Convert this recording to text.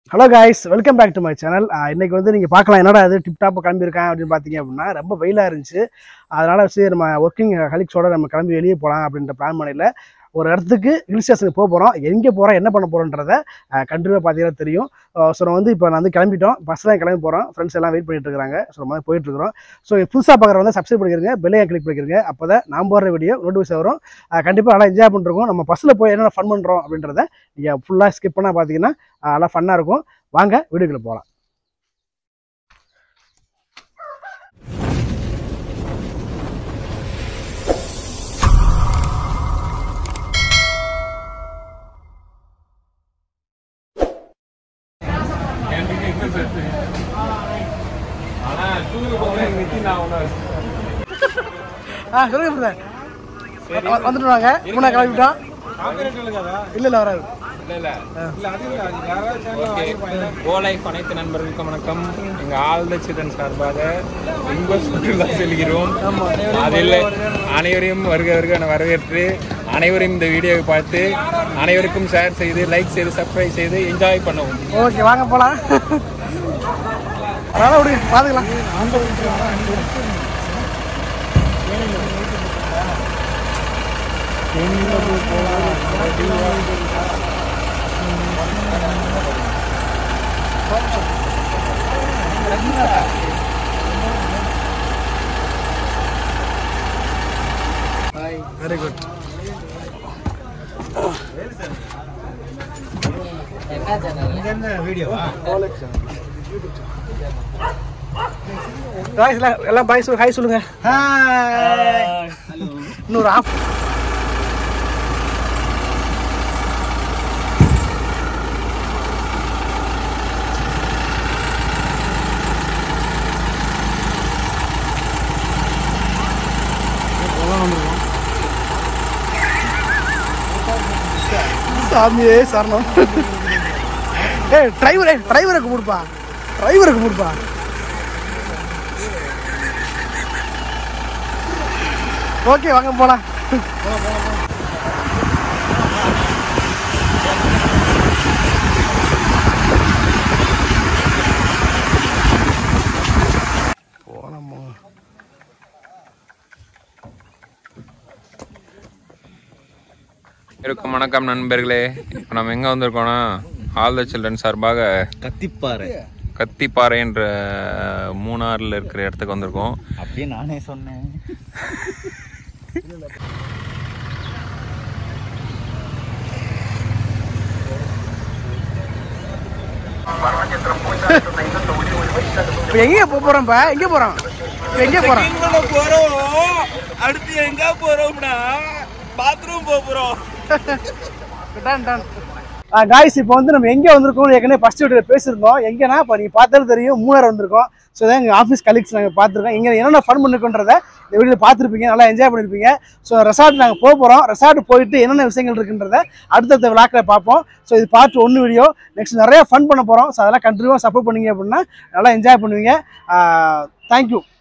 hello guys welcome back to my channel இன்னைக்கு வந்து நீங்கள் பார்க்கலாம் என்னடா அது டிப் டாப் கிளம்பியிருக்கேன் அப்படின்னு பார்த்தீங்க அப்படின்னா ரொம்ப வெயிலாக இருந்துச்சு அதனால சரி நம்ம ஒர்க்கிங் கலீக்ஸோட நம்ம கிளம்பி வெளியே போகலாம் அப்படின்ற பிளான் பண்ணல ஒரு இடத்துக்கு ஹில் ஸ்டேஷனுக்கு போக போகிறோம் எங்கே போகிறோம் என்ன பண்ண போகிறோன்றத கண்டிப்பாக பார்த்தீங்கன்னா தெரியும் ஸோ நம்ம வந்து இப்போ நான் வந்து கிளம்பிட்டோம் பஸ்ஸில் தான் கிளம்பி போகிறோம் ஃப்ரெண்ட்ஸ் எல்லாம் வெயிட் பண்ணிட்டு இருக்காங்க ஸோ நம்ம வந்து போயிட்டு இருக்கிறோம் ஸோ புதுசாக பார்க்குறவங்க வந்து சப்ஸ்கிரைப் பண்ணிக்கிறங்க பெல்லையை கிளிக் பண்ணிக்கிறங்க அப்போ தான் நான் போடுற வீடியோ நோட்டிஃபிகேஷன் வரும் கண்டிப்பாக நல்லா என்ஜாய் பண்ணிருக்கோம் நம்ம பஸ்ஸில் போய் என்னென்ன ஃபன் பண்ணுறோம் அப்படின்றத நீங்கள் ஃபுல்லாக ஸ்கிப் பண்ணால் பார்த்தீங்கன்னா அஹ், நல்லா ஃபன்னாக இருக்கும் வாங்க வீடியோக்குள்ள போகலாம் ஆ சொல்லுங்க பிரதர் வந்துட்டு வாங்க முன்னா கிளம்பிட்டோம் இல்லை இல்லை வராது கோலைஃப் அனைத்து நண்பர்களுக்கும் வணக்கம் எங்க ஆழ்ந்த சிதன் சார்பாக இன்ப சுற்றுலா செல்கிறோம் அதில் அனைவரையும் வருக வருக என வரவேற்று அனைவரையும் இந்த வீடியோவை பார்த்து அனைவருக்கும் ஷேர் செய்து லைக் செய்து சப்ஸ்கிரைப் செய்து என்ஜாய் பண்ணவும் ஓகே வாங்க போகலாம் அதனால விடுங்க பார்த்துக்கலாம் வெரி குட் பாய்ஸ் எல்லாம் எல்லாம் பாய்ஸ் ஹாய் சொல்லுங்க இன்னொரு ஆஃப் சாமியே சரணம் ஏய் டிரைவர் டிரைவரை கும்பிடுப்பா டிரைவரை கும்பிடுப்பா ஓகே வாங்க போலாம் போலாமா இருக்கும் வணக்கம் நண்பர்களே இப்போ நம்ம எங்கே வந்திருக்கோம்னா ஆல் த சில்ட்ரன் சார்பாக கத்திப்பாறை கத்திப்பாறை என்ற மூணாறில் இருக்கிற இடத்துக்கு வந்திருக்கோம் அப்படியே நானே சொன்னேன் இப்போ எங்கே போக போகிறோம்ப்பா எங்கே போகிறோம் இப்போ எங்கே போகிறோம் போறோம் அடுத்து எங்க போறோம்னா பாத்ரூம் போறோம் டன் டன் காய்ஸ் இப்போ வந்து நம்ம எங்கே வந்திருக்கோம் ஏற்கனவே ஃபர்ஸ்ட் வீடியோ பேசியிருந்தோம் எங்கன்னா இப்போ நீங்கள் பார்த்தாலும் தெரியும் மூணார் வந்திருக்கோம் ஸோ தான் எங்கள் ஆஃபீஸ் கலீக்ஸ் நாங்கள் பார்த்துருக்கோம் இங்கே என்னென்ன ஃபன் பண்ணிருக்கோன்றத இந்த வீடியோவில் பார்த்துருப்பீங்க நல்லா என்ஜாய் பண்ணியிருப்பீங்க ஸோ ரெசார்ட் நாங்கள் போக போகிறோம் ரெசார்ட் போயிட்டு என்னென்ன விஷயங்கள் இருக்குன்றத அடுத்தடுத்த விளாக்கில் பார்ப்போம் ஸோ இது பார்ட் ஒன்று வீடியோ நெக்ஸ்ட் நிறைய ஃபன் பண்ண போகிறோம் ஸோ அதெல்லாம் கண்டினியூவாக சப்போர்ட் பண்ணீங்க அப்படின்னா நல்லா என்ஜாய் பண்ணுவீங்க தேங்க்யூ